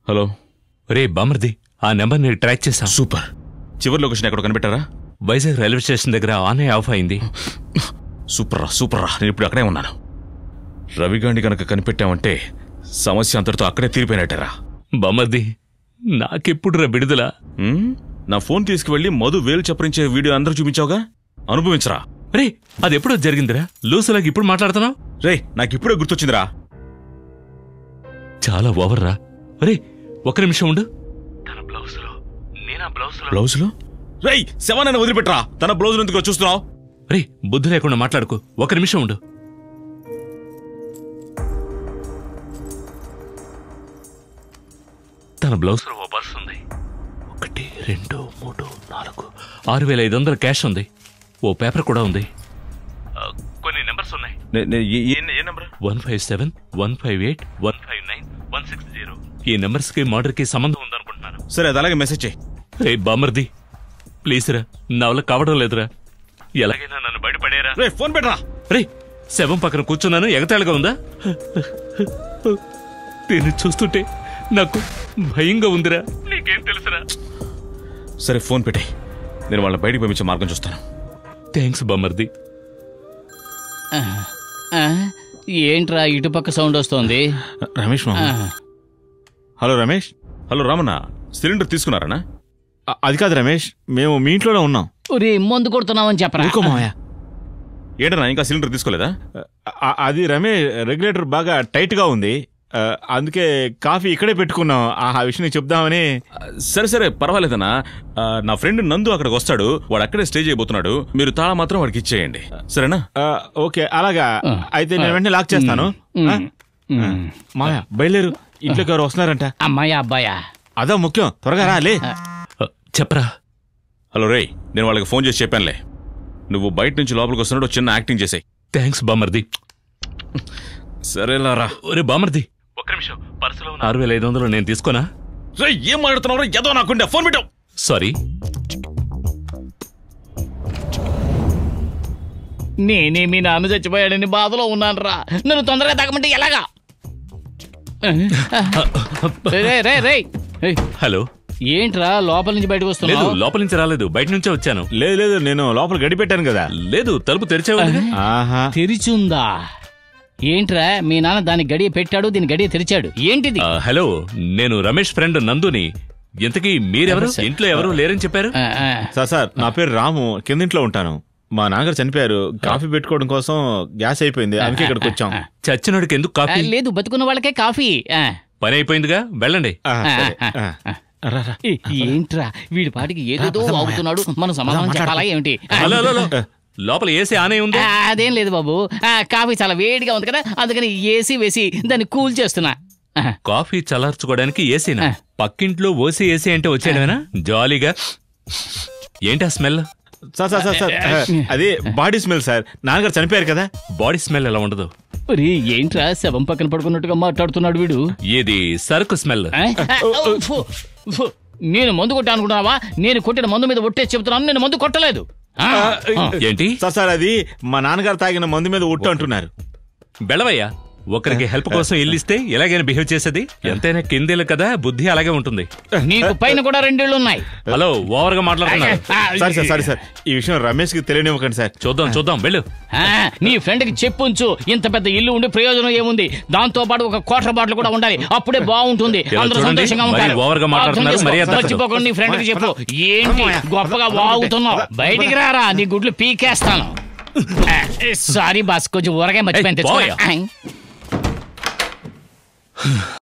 Hello రే బామర్ది ఆ number నేను ట్రాక్ చేశాం సూపర్ చివరి లొకేషన్ ఎక్కడ కనిపెట్టారా వైజాగ్ రైల్వే స్టేషన్ దగ్గర ఆన్ అయ్యి ఆఫ్ అయింది సూపర్ రా సూపర్ రా నేను ఇప్పుడు అక్కడే ఉన్నాను రవిగాండి కనుక కనిపెట్టామంటే సమస్య అంతటితో అక్కడే తీరిపోయినట్టేరా బామర్ది నాకెప్పుడు రా విడుదల ఉమ్, నా ఫోన్ తీసుకువెళ్ళి మధు వేలు చప్పరించే వీడియో అందరూ చూపించావుగా అనుభవించరా రే అది ఎప్పుడో జరిగిందిరా లూసులాగా ఇప్పుడు మాట్లాడుతున్నావు రే నాకు ఇప్పుడే గుర్తొచ్చిందిరా చాలా ఓవర్ రా రే ఒక నిమిషం ఉండు తన బ్లౌజ్ లో నేను ఆ బ్లౌజ్ లో బ్లౌజులు రేయ్ శవాన్ని వదిలిపెట్టరా తన బ్లౌజులు ఎందుకు చూస్తున్నావు రే బుద్ధి లేకుండా మాట్లాడుకో ఒక నిమిషం ఉండు తన బ్లౌజ్ లో ఓ పర్స్ ఉంది ఒకటి రెండు మూడు నాలుగు ఆరు వేల ఐదు వందల క్యాష్ ఉంది ఓ పేపర్ కూడా ఉంది ఆ, కొన్ని నెంబర్స్ ఉన్నాయి నే- నే- ఏ- ఏ ఏ number one five seven one five eight one five nine one six zero ఈ నెంబర్స్ కి మర్డర్ కి సంబంధం ఉందనుకుంటున్నాను సరే అది అలాగే మెసేజ్ చేయి రే బామర్ది ప్లీజ్ రా నా వల్ల కావడం లేదురా ఎలాగైనా నన్ను బయటపడేరా రే ఫోన్ పెట్టరా రే శవం పక్కన కూర్చున్నాను ఎగతాళిగా ఉందా దీన్ని చూస్తుంటే నాకు భయంగా ఉందిరా నీకేం తెలుసురా సరే ఫోన్ పెట్టే నేను వాళ్ళని బయటికి పంపించే మార్గం చూస్తాను థ్యాంక్స్ బామర్ది ఆ, ఏంట్రా ఇటుపక్క సౌండ్ వస్తోంది రమేష్ ఆ, hello Ramesh hello Ramanna cylinder తీసుకున్నారనా అ- అది కాదు రమేష్ మేము మీ ఇంట్లోనే ఉన్నాం ఒరే మందు కొడుతున్నావని చెప్పరా ఊరుకో మావయ్య ఏంటన్నా ఇంకా సిలిండర్ తీసుకోలేదా అ- అది రమేష్ రెగ్యులేటర్ బాగా టైట్ గా ఉంది ఆ, అందుకే కాఫీ ఇక్కడే పెట్టుకున్నాం ఆ ఆ విషయం నీకు చెప్దామని సరే సరే పర్వాలేదన్నా ఆ, నా ఫ్రెండ్ నందు అక్కడికి వస్తాడు వాడు అక్కడే స్టే చేయబోతున్నాడు మీరు తాళ మాత్రం వాడికి ఇచ్చేయండి సరేనా ఆ, ఓకే అలాగా అయితే నేను వెంటనే లాక్ చేస్తాను ఆ? ఉమ్. మావయ్య బయలుదేరు ఇంట్లోకి ఎవరు వస్తున్నారంట అమ్మాయి అబ్బాయా అదా ముఖ్యం త్వరగా రా లే ఆ, చెప్పరా హలో రేయ్ నేను వాళ్ళకి ఫోన్ చేసి చెప్పానులే నువ్వు బయట నుంచి లోపలికి వస్తున్నాడు ఒక చిన్న యాక్టింగ్ చేసాయి థ్యాంక్స్ బామర్ది సరేలా రా ఒరే బామర్ది ఒక నిమిషం పర్సులో ఆరు వేల ఐదు వందలు నేను తీసుకోనా రేయ్ ఏం మాట్లాడుతున్నావు ఏదో నాకుండే ఫోన్ పెట్టావు సారీ నేనే మీ నాన్న చచ్చిపోయాడని బాధలో ఉన్నాను రా నన్ను తొందరగా తాగమంటే ఎలాగా రే, రే రే రే ఏయ్, హలో ఏంట్రా లోపల నుంచి బయటకు లేదు వస్తున్నావు లోపల నుంచి రాలేదు బయట నుంచే వచ్చాను లేదు లేదు నేను లోపల గడి పెట్టాను కదా లేదు తలుపు తెరిచే ఉంది ఆహా తెరిచుందా ఏంట్రా మీ నాన్న దాని గడియ పెట్టాడు దీని గడియ తెరిచాడు ఏంటిది ఆ, హలో నేను రమేష్ ఫ్రెండ్ నందుని ఇంతకీ మీరెవరు ఇంట్లో ఎవరు లేరని చెప్పారు ఆ, ఆ. సార్ సార్ నా పేరు రాము కిందింట్లో ఉంటాను మా నాన్నగారు చనిపోయారు కాఫీ పెట్టుకోవడం కోసం గ్యాస్ అయిపోయింది అందుకే ఇక్కడికి వచ్చాం చచ్చినోడికి ఎందుకు ఆ, కాఫీ లేదు బతుకున్న వాళ్ళకే కాఫీ ఆ. పని అయిపోయిందిగా వెళ్ళండి ఆ, సరే ఆ, ఆ. రా, రా. ఏ, ఏంట్రా వీడి పాటికి ఏదేదో అవుతున్నాడు మనం సమాధానం చెప్పాలా ఏమిటి ఆ, హలో హలో, హలో. లోపల ఏసీ ఆనే ఉంది ఆ, అదేం లేదు బాబు ఆ, కాఫీ చాలా వేడిగా ఉంది కదా అందుకని ఏసీ వేసి దాన్ని కూల్ చేస్తున్నా ఆ, కాఫీ చల్లార్చుకోవడానికి ఏసీనా పక్కింట్లో ఓసీ ఏసీ అంటే వచ్చేయడమేనా జాలీగా ఏంటి ఆ smell sir sir sir sir ఆ, అది బాడీ స్మెల్ సార్ నాన్నగారు చనిపోయారు కదా బాడీ స్మెల్ ఎలా ఉండదు ఒరే, ఏంట్రా శవం పక్కన పడుకున్నట్టుగా మాట్లాడుతున్నాడు వీడు ఇది సరుకు స్మెల్ ఆ? ఆ, ఫు, ఫు. నేను మందు కొట్టా అనుకుంటున్నావా నేను కొట్టిన మందు మీద ఒట్టేసి చెబుతున్నాను నేను మందు కొట్టలేదు ఆ, ఆ. ఏంటి సార్ సార్ అది మా నాన్నగారు తాగిన మందు మీద ఒట్టు అంటున్నారు బెళవయ్యా ఒకరికి హెల్ప్ కోసం ఇల్లిస్తే ఎలాగైనా బిహేవ్ చేసేది ఎంతైనా కిందేలు కదా బుద్ధి అలాగే ఉంటుంది నీకు పైన కూడా రెండేళ్లు ఉన్నాయి హలో ఓవర్ గా మాట్లాడుతున్నారు ఆ, సార్ సార్ సారీ సార్ ఈ విషయం రమేష్ కి తెలియనివ్వకండి సార్ చూద్దాం చూద్దాం వెళ్ళు ఆ, నీ ఫ్రెండ్ కి చెప్పుంచు ఇంత పెద్ద ఇల్లు ఉండి ప్రయోజనం ఏముంది దాంతో పాటు ఒక కోట్ల బాటలు కూడా ఉండాలి అప్పుడే బాగుంటుంది ఇలా అందరూ చూడండి, సంతోషంగా మరి ఉంటారు ఓవర్గా మాట్లాడుతున్నారు, అర్థం చేసుకో. మర్యాద తప్పదు. మర్చిపోకుండా నీ ఫ్రెండ్ కి చెప్పు ఏంటి గొప్పగా వాగుతున్నావు బయటికి రారా నీ గుడ్లు పీకేస్తాను ఆ, సారీ బాస్ కొంచెం ఊరగా మర్చిపోయింది ఏయ్, తెచ్చుకో. పోయా.